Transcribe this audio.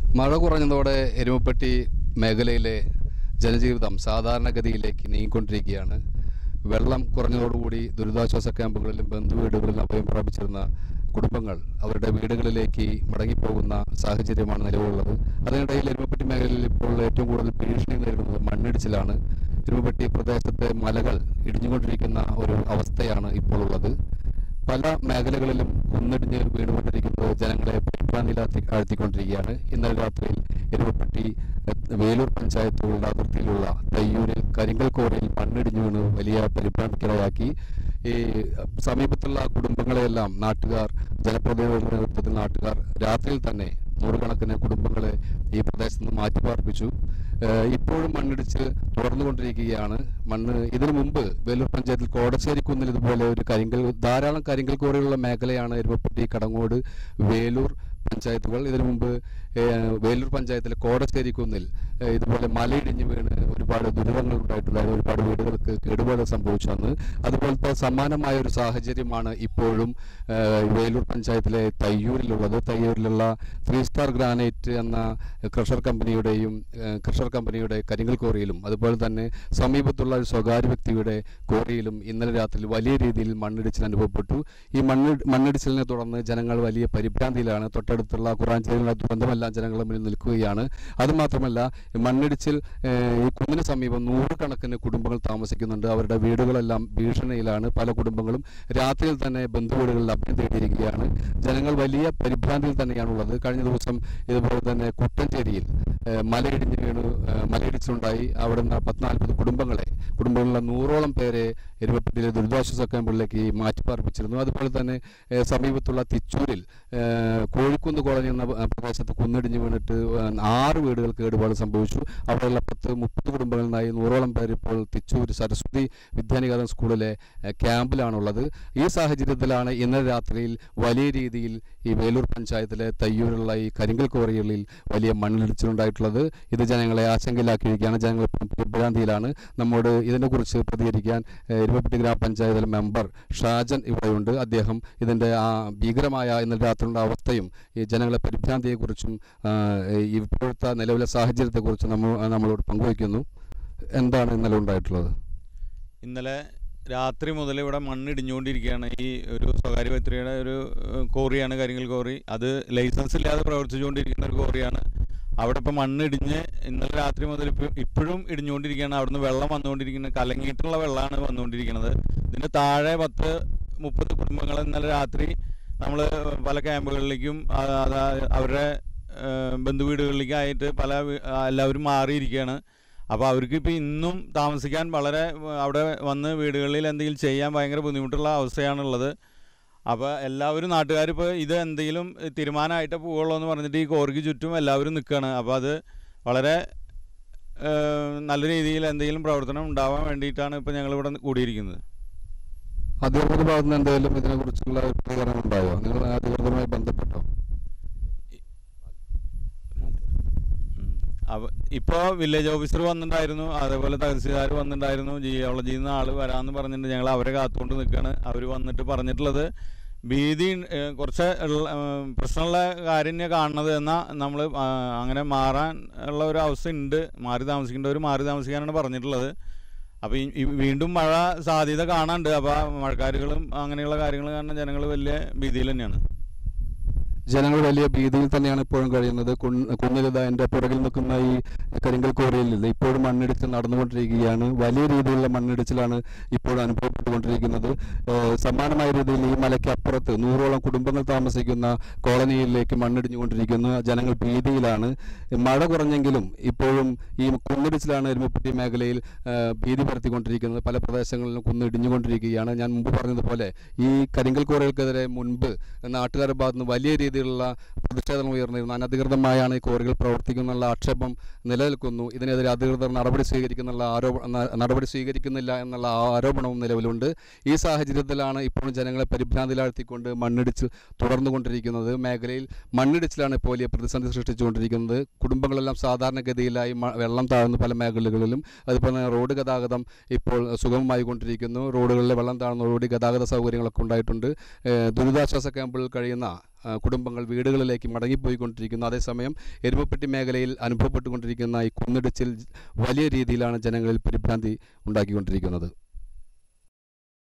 മഴ കുറഞ്ഞതോടെ എരുമപ്പെട്ടി മേഖലയിലെ ജനജീവിതം സാധാരണഗതിയിലേക്ക് നീങ്ങിക്കൊണ്ടിരിക്കുകയാണ് വെള്ളം കുറഞ്ഞതോടുകൂടി ദുരിതാശ്വാസ ക്യാമ്പുകളിലും ബന്ധുവീടുകളിലും അഭയം പ്രാപിച്ചിരുന്ന കുടുംബങ്ങൾ അവരുടെ വീടുകളിലേക്ക് മടങ്ങിപ്പോകുന്ന സാഹചര്യമാണ് നിലവിലുള്ളത് അതിനിടയിൽ എരുമപ്പെട്ടി മേഖലയിൽ ഇപ്പോൾ ഏറ്റവും കൂടുതൽ ഭീഷണി നേരിടുന്നത് മണ്ണിടിച്ചിലാണ് എരുമപ്പെട്ടി പ്രദേശത്തെ മലകൾ ഇടിഞ്ഞുകൊണ്ടിരിക്കുന്ന ഒരു അവസ്ഥയാണ് ഇപ്പോൾ ഉള്ളത് പല മേഖലകളിലും കുന്നിടിഞ്ഞ് വീണുകൊണ്ടിരിക്കുന്നത് ജനങ്ങളെ പരിഭ്രാന്തിയിലാത്തി ആഴ്ത്തിക്കൊണ്ടിരിക്കുകയാണ് ഇന്നലെ രാത്രിയിൽ എരുമപ്പെട്ടി എഹ്, വേലൂർ പഞ്ചായത്തുകളുടെ അതിർത്തിയിലുള്ള തയ്യൂരിൽ കരിങ്കൽ കോറയിൽ മണ്ണിടിഞ്ഞു വീണ് വലിയ പരിഭ്രാന്തിക്കിടയാക്കി ഈ സമീപത്തുള്ള കുടുംബങ്ങളെയെല്ലാം നാട്ടുകാർ ജനപ്രതിനിധികളുടെ നേതൃത്വത്തിൽ നാട്ടുകാർ രാത്രിയിൽ തന്നെ നൂറുകണക്കിന് കുടുംബങ്ങളെ ഈ പ്രദേശത്ത് നിന്ന് മാറ്റിപ്പാർപ്പിച്ചു ഏഹ് ഇപ്പോഴും മണ്ണിടിച്ച് തുടർന്നുകൊണ്ടിരിക്കുകയാണ് മണ്ണ് ഇതിനു മുമ്പ് വേലൂർ പഞ്ചായത്തിൽ കോടശ്ശേരി കുന്നിൽ ഇതുപോലെ ഒരു കരിങ്കൽ ധാരാളം കരിങ്കൽ കോറിയുള്ള മേഖലയാണ് എരുമപ്പെട്ടി കടങ്ങോട് വേലൂർ പഞ്ചായത്തുകൾ ഇതിനു മുമ്പ് ഏഹ്, വേലൂർ പഞ്ചായത്തിലെ കോടശ്ശേരി കുന്നിൽ ഏഹ്, ഇതുപോലെ മലയിടിഞ്ഞ് വീണ് ഒരുപാട് ദുരിതങ്ങൾ ഉണ്ടായിട്ടുണ്ടായിരുന്നു ഒരുപാട് വീടുകൾക്ക് കേടുപാട് സംഭവിച്ചു അന്ന് അതുപോലത്തെ സമാനമായ ഒരു സാഹചര്യമാണ് ഇപ്പോഴും ഏഹ്, വേലൂർ പഞ്ചായത്തിലെ തയ്യൂരിലുള്ളത് തയ്യൂരിലുള്ള ത്രീ സ്റ്റാർ ഗ്രാനൈറ്റ് എന്ന ക്രഷർ കമ്പനിയുടെയും ഏഹ്, ക്രഷർ കമ്പനിയുടെ കരിങ്കൽ കോറിയിലും അതുപോലെ തന്നെ സമീപത്തുള്ള ഒരു സ്വകാര്യ വ്യക്തിയുടെ കോറിയിലും ഇന്നലെ രാത്രി വലിയ രീതിയിൽ മണ്ണിടിച്ചിൽ അനുഭവപ്പെട്ടു ഈ മണ്ണ് മണ്ണിടിച്ചിലിനെ തുടർന്ന് ജനങ്ങൾ വലിയ പരിഭ്രാന്തിയിലാണ് തൊട്ടടുത്തുള്ള കുറാഞ്ചേരിയിലുള്ള ദുരന്തമെല്ലാം ജനങ്ങളുടെ മുന്നിൽ നിൽക്കുകയാണ് അതുമാത്രമല്ല ഈ മണ്ണിടിച്ചിൽ ഏഹ്, ഈ കുന്നിന് സമീപം നൂറുകണക്കിന് കുടുംബങ്ങൾ താമസിക്കുന്നുണ്ട് അവരുടെ വീടുകളെല്ലാം ഭീഷണിയിലാണ് പല കുടുംബങ്ങളും രാത്രിയിൽ തന്നെ ബന്ധുവീടുകളിൽ അഭയം തേടിയിരിക്കുകയാണ് ജനങ്ങൾ വലിയ പരിഭ്രാന്തിയിൽ തന്നെയാണുള്ളത് കഴിഞ്ഞ ദിവസം ഇതുപോലെ തന്നെ കുട്ടഞ്ചേരിയിൽ ഏഹ്, മലയിടിഞ്ഞ് വീണു ഏഹ്, മലയിടിച്ചിലുണ്ടായി അവിടെ നിന്ന് പത്തിനാൽപ്പത് കുടുംബങ്ങളെ കുടുംബങ്ങളിലെ നൂറോളം പേരെ എരുമപ്പെട്ടിയിലെ ദുരിതാശ്വാസ ക്യാമ്പുകളിലേക്ക് മാറ്റിപ്പാർപ്പിച്ചിരുന്നു അതുപോലെ തന്നെ ഏഹ്, സമീപത്തുള്ള തിച്ചൂരിൽ ഏഹ്, കോഴിക്കുന്ന് കോളനി എന്ന പ- പ്രദേശത്ത് കുന്നിടിഞ്ഞ് വീണിട്ട് ഏഹ്, ആറ് വീടുകൾക്ക് കേടുപാട് സംഭവിച്ചു അവിടെയുള്ള പത്ത് മുപ്പത് കുടുംബങ്ങളിൽ നിന്നായി നൂറോളം പേർ ഇപ്പോൾ തിച്ചൂർ സരസ്വതി വിദ്യാനികേതൻ സ്കൂളിലെ ഏഹ്, ക്യാമ്പിലാണുള്ളത് ഈ സാഹചര്യത്തിലാണ് ഇന്നലെ രാത്രിയിൽ വലിയ രീതിയിൽ ഈ വേലൂർ പഞ്ചായത്തിലെ തയ്യൂരുള്ള ഈ കരിങ്കൽ കോറികളിൽ വലിയ മണ്ണിടിച്ചിലുണ്ടായിട്ടുള്ളത് ഇത് ജനങ്ങളെ ആശങ്കയിലാക്കിയിരിക്കുകയാണ് ജനങ്ങൾ ഇപ്പം പരിഭ്രാന്തിയിലാണ് നമ്മോട് ഇതിനെക്കുറിച്ച് പ്രതികരിക്കാൻ ഏഹ്, എരുമപ്പെട്ടി ഗ്രാമപഞ്ചായത്തിലെ മെമ്പർ ഷാജൻ ഇവിടെയുണ്ട് അദ്ദേഹം ഇതിൻ്റെ ആ ഭീകരമായ ഇന്നലെ രാത്രിയുടെ അവസ്ഥയും ഈ ജനങ്ങളെ പരിഭ്രാന്തിയെക്കുറിച്ചും ആ, ഈ ഇപ്പോഴത്തെ നിലവിലെ സാഹചര്യത്തെക്കുറിച്ചും നമ്മൾ നമ്മളോട് പങ്കുവയ്ക്കുന്നു എന്താണ് ഇന്നലെ ഉണ്ടായിട്ടുള്ളത് ഇന്നലെ രാത്രി മുതൽ ഇവിടെ മണ്ണിടിഞ്ഞുകൊണ്ടിരിക്കുകയാണ് ഈ ഒരു സ്വകാര്യ വ്യക്തിയുടെ ഒരു ഏഹ്, കോറിയാണ് കരിങ്കൽ കോറി അത് ലൈസൻസ് ഇല്ലാതെ പ്രവർത്തിച്ചുകൊണ്ടിരിക്കുന്ന ഒരു കോറിയാണ് അവിടെ ഇപ്പോൾ മണ്ണിടിഞ്ഞ് ഇന്നലെ രാത്രി മുതൽ ഇപ്പോൾ ഇപ്പോഴും ഇടിഞ്ഞുകൊണ്ടിരിക്കുകയാണ് അവിടുന്ന് വെള്ളം വന്നുകൊണ്ടിരിക്കുന്നത് കലങ്ങിയിട്ടുള്ള വെള്ളമാണ് വന്നുകൊണ്ടിരിക്കുന്നത് ഇതിൻ്റെ താഴെ പത്ത് മുപ്പത് കുടുംബങ്ങൾ ഇന്നലെ രാത്രി നമ്മൾ പല ക്യാമ്പുകളിലേക്കും ആ, അതാ അവരുടെ ഏഹ്, ബന്ധുവീടുകളിലേക്കായിട്ട് പല വീ- ആ, എല്ലാവരും മാറിയിരിക്കുകയാണ് അപ്പോൾ അവർക്ക് ഇപ്പോൾ ഇന്നും താമസിക്കാൻ വളരെ ഏഹ്, അവിടെ വന്ന് വീടുകളിൽ എന്തെങ്കിലും ചെയ്യാൻ ഭയങ്കര ബുദ്ധിമുട്ടുള്ള അവസ്ഥയാണുള്ളത് അപ്പോൾ എല്ലാവരും നാട്ടുകാർ ഇപ്പോൾ ഇത് എന്തെങ്കിലും തീരുമാനമായിട്ട് പോവുള്ളൂ എന്ന് പറഞ്ഞിട്ട് ഈ കോറിക്ക് ചുറ്റും എല്ലാവരും നിൽക്കുകയാണ് അപ്പോൾ അത് വളരെ ഏഹ്, നല്ല രീതിയിൽ എന്തെങ്കിലും പ്രവർത്തനം ഉണ്ടാവാൻ വേണ്ടിയിട്ടാണ് ഇപ്പോൾ ഞങ്ങളിവിടെ കൂടിയിരിക്കുന്നത് അധികൃതരുടെ ഭാഗത്ത് നിന്ന് എന്തെങ്കിലും ഇതിനെക്കുറിച്ചുള്ള ഒരു പ്രതികരണം ഉണ്ടായോ നിങ്ങൾ അധികൃതരുമായി ബന്ധപ്പെട്ടോ അപ്പോൾ ഇപ്പോൾ വില്ലേജ് ഓഫീസർ വന്നിട്ടുണ്ടായിരുന്നു അതേപോലെ തഹസിൽദാർ വന്നിട്ടുണ്ടായിരുന്നു ജിയോളജിയിൽ നിന്ന് ആൾ വരാമെന്ന് പറഞ്ഞിട്ട് ഞങ്ങൾ അവരെ കാത്തുകൊണ്ട് നിൽക്കുകയാണ് അവർ വന്നിട്ട് പറഞ്ഞിട്ടുള്ളത് ഭീതി ഏഹ്, കുറച്ച് ഉള്ള- ഏഹ്, പ്രശ്നമുള്ള കാര്യം തന്നെ കാണുന്നത് എന്നാൽ നമ്മൾ അങ്ങനെ മാറാൻ ഉള്ള ഒരു അവസ്ഥ ഉണ്ട് മാറി താമസിക്കേണ്ടവർ മാറി താമസിക്കാനാണ് പറഞ്ഞിട്ടുള്ളത് അപ്പോൾ ഈ ഈ വീണ്ടും മഴ സാധ്യത കാണാനുണ്ട് അപ്പോൾ മഴക്കാരുകളും അങ്ങനെയുള്ള കാര്യങ്ങൾ കാരണം ജനങ്ങൾ വലിയ ഭീതിയിൽ തന്നെയാണ് ജനങ്ങൾ വലിയ ഭീതിയിൽ തന്നെയാണ് ഇപ്പോഴും കഴിയുന്നത് കുന്ന് കുന്നിലിത എൻ്റെ പുറകിൽ നിൽക്കുന്ന ഈ കരിങ്കൽ കോറിയിൽ ഇപ്പോഴും മണ്ണിടിച്ചിൽ നടന്നുകൊണ്ടിരിക്കുകയാണ് വലിയ രീതിയിലുള്ള മണ്ണിടിച്ചിലാണ് ഇപ്പോഴും അനുഭവപ്പെട്ടുകൊണ്ടിരിക്കുന്നത് ഏഹ് സമാനമായ രീതിയിൽ ഈ മലയ്ക്ക് അപ്പുറത്ത് നൂറോളം കുടുംബങ്ങൾ താമസിക്കുന്ന കോളനിയിലേക്ക് മണ്ണിടിഞ്ഞുകൊണ്ടിരിക്കുന്നു ജനങ്ങൾ ഭീതിയിലാണ് മഴ കുറഞ്ഞെങ്കിലും ഇപ്പോഴും ഈ കുന്നിടിച്ചിലാണ് എരുമപ്പെട്ടി മേഖലയിൽ ഏഹ് ഭീതി പരത്തിക്കൊണ്ടിരിക്കുന്നത് പല പ്രദേശങ്ങളിലും കുന്നിടിഞ്ഞുകൊണ്ടിരിക്കുകയാണ് ഞാൻ മുമ്പ് പറഞ്ഞതുപോലെ ഈ കരിങ്കൽ കോറികൾക്കെതിരെ മുൻപ് നാട്ടുകാരുടെ ഭാഗത്ത് നിന്ന് വലിയ രീതിയിലുള്ള പ്രതിഷേധങ്ങൾ ഉയർന്നിരുന്നു അനധികൃതമായാണ് ഈ കോറികൾ പ്രവർത്തിക്കുന്നുള്ള ആക്ഷേപം നിലനിൽക്കുന്നു ഇതിനെതിരെ അധികൃതർ നടപടി സ്വീകരിക്കുന്നുള്ള ആരോപ ന- നടപടി സ്വീകരിക്കുന്നില്ല എന്നുള്ള ആരോപണവും നിലവിലുണ്ട് ഈ സാഹചര്യത്തിലാണ് ഇപ്പോഴും ജനങ്ങളെ പരിഭ്രാന്തിയിലാഴ്ത്തിക്കൊണ്ട് മണ്ണിടിച്ച് തുടർന്നുകൊണ്ടിരിക്കുന്നത് മേഖലയിൽ മണ്ണിടിച്ചിലാണ് ഇപ്പോൾ വലിയ പ്രതിസന്ധി സൃഷ്ടിച്ചുകൊണ്ടിരിക്കുന്നത് കുടുംബങ്ങളെല്ലാം സാധാരണഗതിയിലായി മ- വെള്ളം താഴ്ന്ന പല മേഖലകളിലും അതുപോലെ തന്നെ റോഡ് ഗതാഗതം ഇപ്പോൾ സുഗമമായി കൊണ്ടിരിക്കുന്നു റോഡുകളിലെ വെള്ളം താഴ്ന്നതോടുകൂടി ഗതാഗത സൗകര്യങ്ങളൊക്കെ ഉണ്ടായിട്ടുണ്ട് ഏഹ് ദുരിതാശ്വാസ ക്യാമ്പുകളിൽ കഴിയുന്ന ആ, കുടുംബങ്ങൾ വീടുകളിലേക്ക് മടങ്ങിപ്പോയിക്കൊണ്ടിരിക്കുന്നു അതേസമയം എരുമപ്പെട്ടി മേഖലയിൽ അനുഭവപ്പെട്ടുകൊണ്ടിരിക്കുന്ന ഈ കുന്നിടിച്ചിൽ വലിയ രീതിയിലാണ് ജനങ്ങളിൽ പരിഭ്രാന്തി ഉണ്ടാക്കിക്കൊണ്ടിരിക്കുന്നത്